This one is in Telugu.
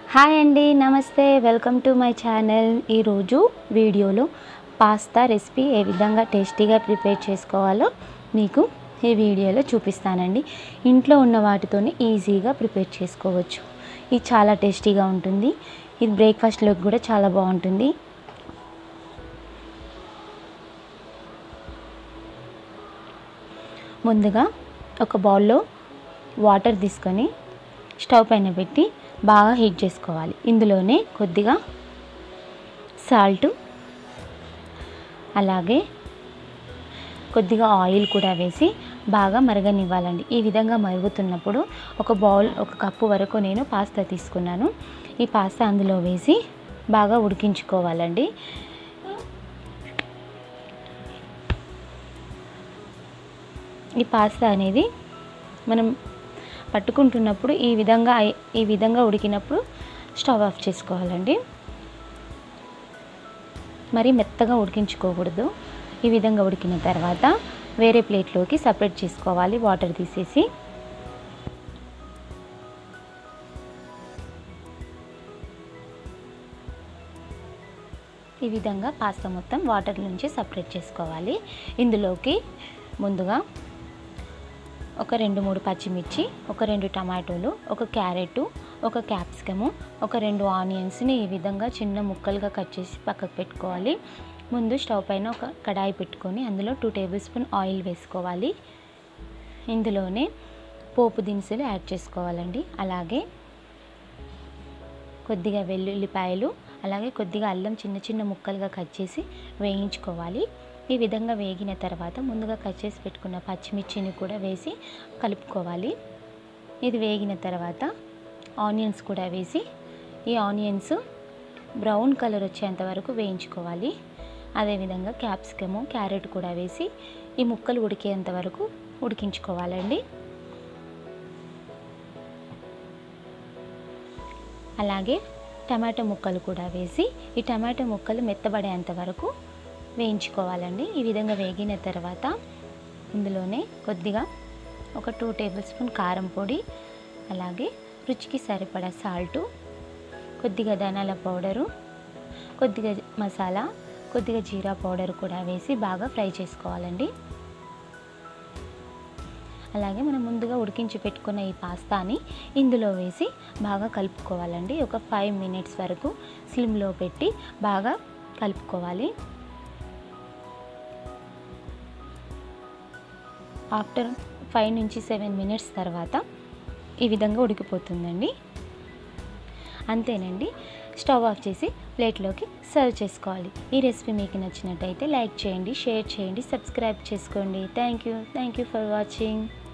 హాయ్ అండి నమస్తే వెల్కమ్ టు మై ఛానల్ ఈరోజు వీడియోలో పాస్తా రెసిపీ ఏ విధంగా టేస్టీగా ప్రిపేర్ చేసుకోవాలో మీకు ఈ వీడియోలో చూపిస్తానండి ఇంట్లో ఉన్న వాటితోనే ఈజీగా ప్రిపేర్ చేసుకోవచ్చు ఇది చాలా టేస్టీగా ఉంటుంది ఇది బ్రేక్ఫాస్ట్లోకి కూడా చాలా బాగుంటుంది ముందుగా ఒక బౌల్లో వాటర్ తీసుకొని స్టవ్ పైన పెట్టి బాగా హీట్ చేసుకోవాలి ఇందులోనే కొద్దిగా సాల్ట్ అలాగే కొద్దిగా ఆయిల్ కూడా వేసి బాగా మరగనివ్వాలండి ఈ విధంగా మరుగుతున్నప్పుడు ఒక బౌల్ ఒక కప్పు వరకు నేను పాస్తా తీసుకున్నాను ఈ పాస్తా అందులో వేసి బాగా ఉడికించుకోవాలండి ఈ పాస్తా అనేది మనం పట్టుకుంటున్నప్పుడు ఈ విధంగా అయి- ఈ విధంగా ఉడికినప్పుడు స్టవ్ ఆఫ్ చేసుకోవాలండి మరి మెత్తగా ఉడికించుకోకూడదు ఈ విధంగా ఉడికిన తర్వాత వేరే ప్లేట్లోకి సపరేట్ చేసుకోవాలి వాటర్ తీసేసి ఈ విధంగా పాస్తా మొత్తం వాటర్ నుంచి సపరేట్ చేసుకోవాలి ఇందులోకి ముందుగా ఒక రెండు మూడు పచ్చిమిర్చి ఒక రెండు టమాటోలు ఒక క్యారెట్ ఒక క్యాప్సికము ఒక రెండు ఆనియన్స్ని ఈ విధంగా చిన్న ముక్కలుగా కట్ చేసి పక్కకు పెట్టుకోవాలి ముందు స్టవ్ పైన ఒక కడాయి పెట్టుకొని అందులో టూ టేబుల్ స్పూన్ ఆయిల్ వేసుకోవాలి ఇందులోనే పోపు దినుసులు యాడ్ చేసుకోవాలండి అలాగే కొద్దిగా వెల్లుల్లిపాయలు అలాగే కొద్దిగా అల్లం చిన్న చిన్న ముక్కలుగా కట్ చేసి వేయించుకోవాలి ఈ విధంగా వేగిన తర్వాత ముందుగా కట్ చేసి పెట్టుకున్న పచ్చిమిర్చిని కూడా వేసి కలుపుకోవాలి ఇది వేగిన తర్వాత ఆనియన్స్ కూడా వేసి ఈ ఆనియన్స్ బ్రౌన్ కలర్ వచ్చేంత వరకు వేయించుకోవాలి అదేవిధంగా క్యాప్సికము క్యారెట్ కూడా వేసి ఈ ముక్కలు ఉడికేంత వరకు ఉడికించుకోవాలండి అలాగే టమాటో ముక్కలు కూడా వేసి ఈ టమాటో ముక్కలు మెత్తబడేంత వరకు వేయించుకోవాలండి ఈ విధంగా వేగిన తర్వాత ఇందులోనే కొద్దిగా ఒక టూ టేబుల్ స్పూన్ కారం పొడి అలాగే రుచికి సరిపడా సాల్టు కొద్దిగా ధనాల పౌడరు కొద్దిగా మసాలా కొద్దిగా జీరా పౌడర్ కూడా వేసి బాగా ఫ్రై చేసుకోవాలండి అలాగే మనం ముందుగా ఉడికించి పెట్టుకున్న ఈ పాస్తాని ఇందులో వేసి బాగా కలుపుకోవాలండి ఒక ఫైవ్ మినిట్స్ వరకు స్లిమ్లో పెట్టి బాగా కలుపుకోవాలి ఆఫ్టర్ ఫైవ్ నుంచి సెవెన్ మినిట్స్ తర్వాత ఈ విధంగా ఉడికిపోతుందండి అంతేనండి స్టవ్ ఆఫ్ చేసి ప్లేట్లోకి సర్వ్ చేసుకోవాలి ఈ రెసిపీ మీకు నచ్చినట్టయితే లైక్ చేయండి షేర్ చేయండి సబ్స్క్రైబ్ చేసుకోండి thank you thank you for watching